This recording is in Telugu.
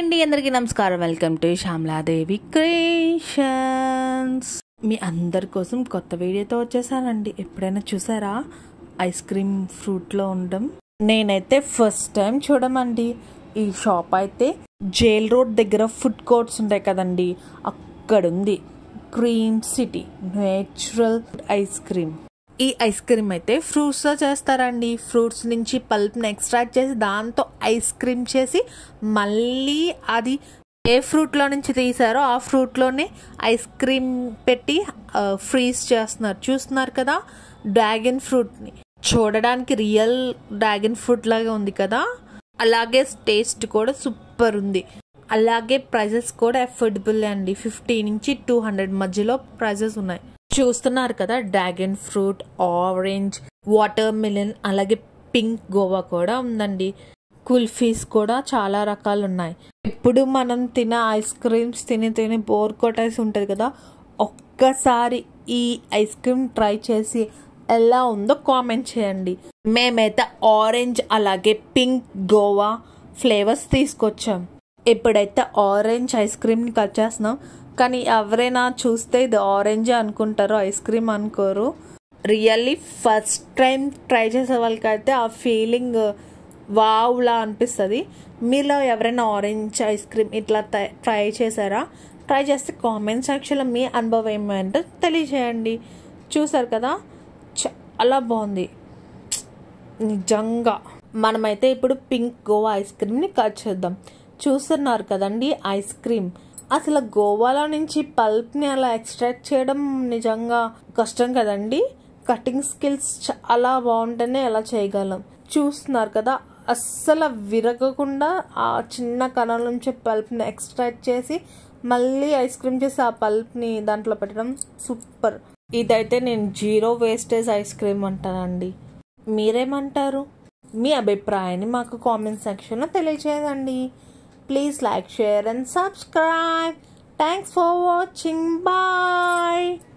అండి అందరికీ నమస్కారం వెల్కమ్ టు శ్యామలాదేవి క్రియేషన్స్ మీ అందరి కోసం కొత్త వీడియోతో వచ్చేసానండి ఎప్పుడైనా చూసారా ఐస్ క్రీమ్ ఫ్రూట్లో ఉండడం నేనైతే ఫస్ట్ టైం చూడమండి ఈ షాప్ అయితే జైల్ రోడ్ దగ్గర ఫుడ్ కోర్ట్స్ ఉంటాయి కదండి అక్కడ ఉంది cream city natural ice cream ఈ ఐస్ క్రీమ్ అయితే ఫ్రూట్స్తో చేస్తారండి ఫ్రూట్స్ నుంచి పల్ప్ని ఎక్స్ట్రాక్ట్ చేసి దాంతో ఐస్ క్రీమ్ చేసి మళ్ళీ అది ఏ ఫ్రూట్లో నుంచి తీసారో ఆ ఫ్రూట్లోనే ఐస్ క్రీమ్ పెట్టి ఫ్రీజ్ చేస్తున్నారు చూస్తున్నారు కదా డ్రాగన్ ఫ్రూట్ని చూడడానికి రియల్ డ్రాగన్ ఫ్రూట్ లాగా ఉంది కదా అలాగే టేస్ట్ కూడా సూపర్ ఉంది అలాగే ప్రైజెస్ కూడా అఫోర్డబుల్ అండి ఫిఫ్టీ నుంచి టూ హండ్రెడ్ మధ్యలో ప్రైజెస్ ఉన్నాయి చూస్తున్నారు కదా dragon fruit orange watermelon అలాగే పింక్ గోవా కూడా ఉందండి కుల్ఫీస్ కూడా చాలా రకాలు ఉన్నాయి ఇప్పుడు మనం తినే ఐస్ క్రీమ్స్ తిని తిని బోర్ కొట్టేసి ఉంటుంది కదా ఒక్కసారి ఈ ఐస్ క్రీమ్ ట్రై చేసి ఎలా ఉందో కామెంట్ చేయండి మేమైతే ఆరెంజ్ అలాగే పింక్ గోవా ఫ్లేవర్స్ తీసుకొచ్చాం ఇప్పుడైతే ఆరెంజ్ ఐస్ క్రీమ్ని కట్ చేస్తున్నాం కానీ ఎవరైనా చూస్తే ఇది ఆరెంజ్ అనుకుంటారు ఐస్ క్రీమ్ అనుకోరు రియల్లీ ఫస్ట్ టైం ట్రై చేసే వాళ్ళకైతే ఆ ఫీలింగ్ వావ్లా అనిపిస్తుంది మీలో ఎవరైనా ఆరెంజ్ ఐస్ క్రీమ్ ఇట్లా ట్రై చేశారా ట్రై చేస్తే కామెంట్ సెక్షన్లో మీ అనుభవం ఏమంటే తెలియజేయండి చూసారు కదా చాలా బాగుంది నిజంగా మనమైతే ఇప్పుడు పింక్ గోవా ఐస్ క్రీమ్ని కట్ చేద్దాం చూస్తున్నారు కదండి ఐస్ క్రీమ్ అసలు గోవాలో నుంచి పల్ప్ని అలా ఎక్స్ట్రాక్ట్ చేయడం నిజంగా కష్టం కదండి కటింగ్ స్కిల్స్ చాలా బాగుంటేనే అలా చేయగలం చూస్తున్నారు కదా అస్సలు విరగకుండా ఆ చిన్న కణాల నుంచి పల్ప్ని ఎక్స్ట్రాక్ట్ చేసి మళ్ళీ ఐస్ క్రీమ్ చేసి ఆ పల్ప్ని దాంట్లో పెట్టడం సూపర్ ఇదైతే నేను జీరో వేస్టేజ్ ఐస్ క్రీమ్ అంటానండి మీరేమంటారు మీ అభిప్రాయాన్ని మాకు కామెంట్ సెక్షన్లో తెలియజేయండి please like share and subscribe thanks for watching bye